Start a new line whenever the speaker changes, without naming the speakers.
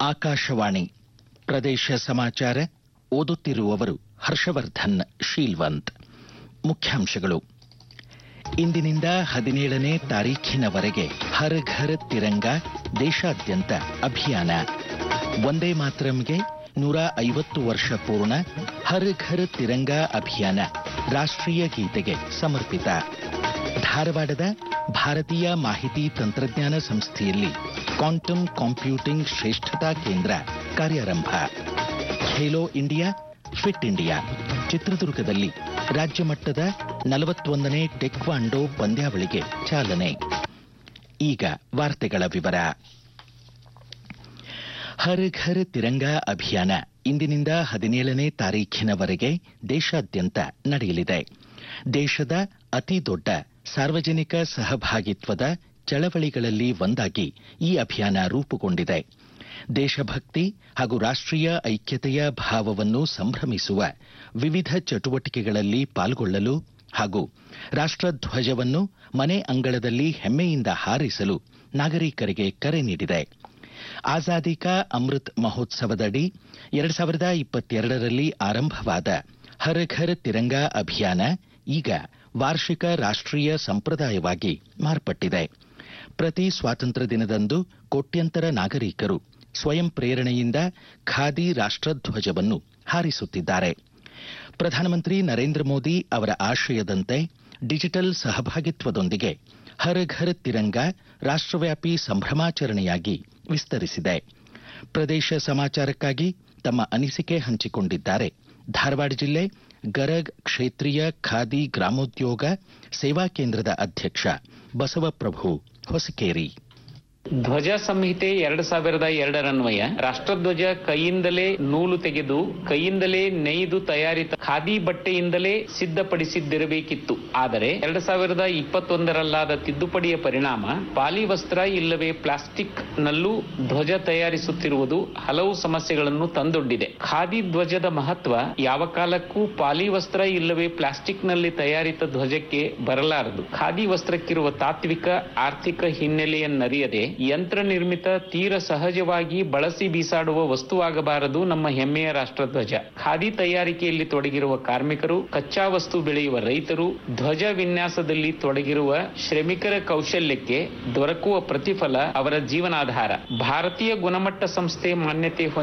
ಆಕಾಶವಾಣಿ ಪ್ರದೇಶ ಸಮಾಚಾರ ಓದುತ್ತಿರುವವರು ಹರ್ಷವರ್ಧನ್ ಶೀಲ್ವಂತ್ ಮುಖ್ಯಾಂಶಗಳು ಇಂದಿನಿಂದ ಹದಿನೇಳನೇ ತಾರೀಖಿನವರೆಗೆ ಹರ್ ಘರ್ ತಿರಂಗ ದೇಶಾದ್ಯಂತ ಅಭಿಯಾನ ಒಂದೇ ಮಾತರಂಗೆ ನೂರ ಐವತ್ತು ವರ್ಷ ಪೂರ್ಣ ಹರ್ ಘರ್ ತಿರಂಗ ಅಭಿಯಾನ ರಾಷ್ಟ್ರೀಯ ಗೀತೆಗೆ ಸಮರ್ಪಿತ ಧಾರವಾಡದ ಭಾರತೀಯ ಮಾಹಿತಿ ತಂತ್ರಜ್ಞಾನ ಸಂಸ್ಥೆಯಲ್ಲಿ ಕ್ವಾಂಟಮ್ ಕಾಂಪ್ಯೂಟಿಂಗ್ ಶ್ರೇಷ್ಠತಾ ಕೇಂದ್ರ ಕಾರ್ಯಾರಂಭ ಖೇಲೋ ಇಂಡಿಯಾ ಫಿಟ್ ಇಂಡಿಯಾ ಚಿತ್ರದುರ್ಗದಲ್ಲಿ ರಾಜ್ಯ ಮಟ್ಟದ ನಲವತ್ತೊಂದನೇ ಟೆಕ್ವಾಂಡೋ ಪಂದ್ಯಾವಳಿಗೆ ಚಾಲನೆ ಈಗ ವಾರ್ತೆಗಳ ವಿವರ ಹರ್ ಘರ್ ತಿರಂಗ ಅಭಿಯಾನ ಇಂದಿನಿಂದ ಹದಿನೇಳನೇ ತಾರೀಖಿನವರೆಗೆ ದೇಶಾದ್ಯಂತ ನಡೆಯಲಿದೆ ದೇಶದ ಅತಿ ದೊಡ್ಡ ಸಾರ್ವಜನಿಕ ಸಹಭಾಗಿತ್ವದ ಚಳವಳಿಗಳಲ್ಲಿ ಒಂದಾಗಿ ಈ ಅಭಿಯಾನ ರೂಪುಗೊಂಡಿದೆ ದೇಶಭಕ್ತಿ ಹಾಗೂ ರಾಷ್ಟ್ರೀಯ ಐಕ್ಯತೆಯ ಭಾವವನ್ನು ಸಂಭ್ರಮಿಸುವ ವಿವಿಧ ಚಟುವಟಿಕೆಗಳಲ್ಲಿ ಪಾಲ್ಗೊಳ್ಳಲು ಹಾಗೂ ರಾಷ್ಟ್ರಧ್ವಜವನ್ನು ಮನೆ ಅಂಗಳದಲ್ಲಿ ಹೆಮ್ಮೆಯಿಂದ ಹಾರಿಸಲು ನಾಗರಿಕರಿಗೆ ಕರೆ ನೀಡಿದೆ ಆಜಾದಿ ಕಾ ಅಮೃತ್ ಮಹೋತ್ಸವದಡಿ ಎರಡ್ ಸಾವಿರದ ಇಪ್ಪತ್ತೆರಡರಲ್ಲಿ ಆರಂಭವಾದ ಹರ್ ಘರ್ ತಿರಂಗ ಅಭಿಯಾನ ಈಗ ವಾರ್ಷಿಕ ರಾಷ್ಟ್ರೀಯ ಸಂಪ್ರದಾಯವಾಗಿ ಮಾರ್ಪಟ್ಟಿದೆ ಪ್ರತಿ ಸ್ವಾತಂತ್ರ್ಯ ದಿನದಂದು ಕೋಟ್ಯಂತರ ನಾಗರಿಕರು ಸ್ವಯಂ ಪ್ರೇರಣೆಯಿಂದ ಖಾದಿ ರಾಷ್ಟ್ರಧ್ವಜವನ್ನು ಹಾರಿಸುತ್ತಿದ್ದಾರೆ ಪ್ರಧಾನಮಂತ್ರಿ ನರೇಂದ್ರ ಮೋದಿ ಅವರ ಆಶಯದಂತೆ ಡಿಜಿಟಲ್ ಸಹಭಾಗಿತ್ವದೊಂದಿಗೆ ಹರ್ ಘರ್ ತಿರಂಗ ರಾಷ್ಟ್ರವ್ಯಾಪಿ ಸಂಭ್ರಮಾಚರಣೆಯಾಗಿ ವಿಸ್ತರಿಸಿದೆ ಪ್ರದೇಶ ಸಮಾಚಾರಕ್ಕಾಗಿ ತಮ್ಮ ಅನಿಸಿಕೆ ಹಂಚಿಕೊಂಡಿದ್ದಾರೆ ಧಾರವಾಡ ಜಿಲ್ಲೆ ಗರಗ್ ಕ್ಷೇತ್ರೀಯ ಖಾದಿ ಗ್ರಾಮೋದ್ಯೋಗ ಸೇವಾ ಕೇಂದ್ರದ ಅಧ್ಯಕ್ಷ ಬಸವಪ್ರಭು ಹೊಸಕೇರಿ
ಧ್ವಜ ಸಂಹಿತೆ ಎರಡ್ ಸಾವಿರದ ಎರಡರನ್ವಯ ರಾಷ್ಟ್ರಧ್ವಜ ಕೈಯಿಂದಲೇ ನೂಲು ತೆಗೆದು ಕೈಯಿಂದಲೇ ನೇಯ್ದು ತಯಾರಿತ ಖಾದಿ ಬಟ್ಟೆಯಿಂದಲೇ ಸಿದ್ಧಪಡಿಸಿದ್ದಿರಬೇಕಿತ್ತು ಆದರೆ ಎರಡ್ ಸಾವಿರದ ಇಪ್ಪತ್ತೊಂದರಲ್ಲಾದ ತಿದ್ದುಪಡಿಯ ಪರಿಣಾಮ ಪಾಲಿವಸ್ತ್ರ ಇಲ್ಲವೇ ಪ್ಲಾಸ್ಟಿಕ್ ನಲ್ಲೂ ಧ್ವಜ ತಯಾರಿಸುತ್ತಿರುವುದು ಹಲವು ಸಮಸ್ಯೆಗಳನ್ನು ತಂದೊಡ್ಡಿದೆ ಖಾದಿ ಧ್ವಜದ ಮಹತ್ವ ಯಾವ ಕಾಲಕ್ಕೂ ಪಾಲಿವಸ್ತ್ರ ಇಲ್ಲವೇ ಪ್ಲಾಸ್ಟಿಕ್ ನಲ್ಲಿ ತಯಾರಿತ ಧ್ವಜಕ್ಕೆ ಬರಲಾರದು ಖಾದಿ ವಸ್ತ್ರಕ್ಕಿರುವ ತಾತ್ವಿಕ ಆರ್ಥಿಕ ಹಿನ್ನೆಲೆಯನ್ನರಿಯದೆ ಯಂತ್ರ ನಿರ್ಮಿತ ತೀರ ಸಹಜವಾಗಿ ಬಳಸಿ ಬೀಸಾಡುವ ವಸ್ತುವಾಗಬಾರದು ನಮ್ಮ ಹೆಮ್ಮೆಯ ರಾಷ್ಟ್ರಧ್ವಜ ಖಾದಿ ತಯಾರಿಕೆಯಲ್ಲಿ ತೊಡಗಿರುವ ಕಾರ್ಮಿಕರು ಕಚ್ಚಾ ವಸ್ತು ಬೆಳೆಯುವ ರೈತರು ಧ್ವಜ ವಿನ್ಯಾಸದಲ್ಲಿ ತೊಡಗಿರುವ ಶ್ರಮಿಕರ ಕೌಶಲ್ಯಕ್ಕೆ ದೊರಕುವ ಪ್ರತಿಫಲ ಅವರ ಜೀವನಾಧಾರ ಭಾರತೀಯ ಗುಣಮಟ್ಟ ಸಂಸ್ಥೆ ಮಾನ್ಯತೆ